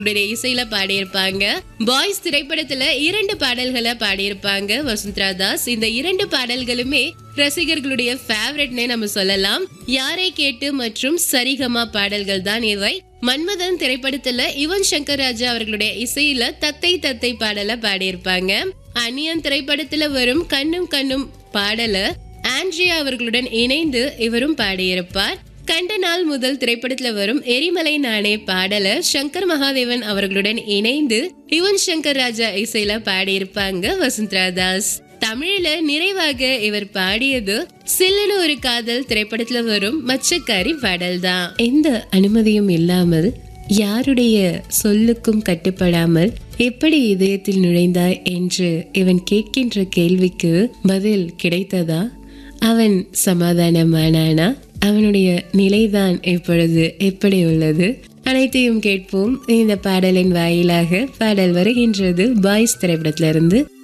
அவருடைய இசையில பாடியிருப்பாங்க பாய்ஸ் திரைப்படத்துல இரண்டு பாடல்களை பாடியிருப்பாங்க வசுந்தரா தாஸ் இந்த இரண்டு பாடல்களுமே ரசிகர்களுடைய ஃபேவரட்னே நம்ம சொல்லலாம் யாரை கேட்டு மற்றும் சரிகமா பாடல்கள் தான் இவை மன்மதன் திரைப்படத்துல யுவன் சங்கர் ராஜா அவர்களுடைய இசையில தத்தை தத்தை பாடல பாடியிருப்பாங்க அந்நியன் திரைப்படத்துல வரும் கண்ணும் கண்ணும் பாடல ஆண்ட்ரியா அவர்களுடன் இணைந்து இவரும் பாடியிருப்பார் கண்ட நாள் முதல் திரைப்படத்துல வரும் எரிமலை நானே பாடல சங்கர் மகாதேவன் அவர்களுடன் இணைந்து யுவன் சங்கர் ராஜா இசையில பாடியிருப்பாங்க வசுந்தரா தாஸ் தமிழ்ல நிறைவாக இவர் பாடியது சில்லுன்னு ஒரு காதல் திரைப்படத்துல வரும் மச்சக்காரி பாடல் தான் எந்த அனுமதியும் இல்லாமல் யாருடைய சொல்லுக்கும் கட்டுப்படாமல் எப்படி இதயத்தில் நுழைந்தாய் என்று இவன் கேட்கின்ற கேள்விக்கு பதில் கிடைத்ததா அவன் சமாதானமானானா அவனுடைய நிலைதான் இப்பொழுது எப்படி உள்ளது அனைத்தையும் கேட்போம் இந்த பாடலின் வாயிலாக பாடல் வருகின்றது பாய்ஸ் திரைப்படத்திலிருந்து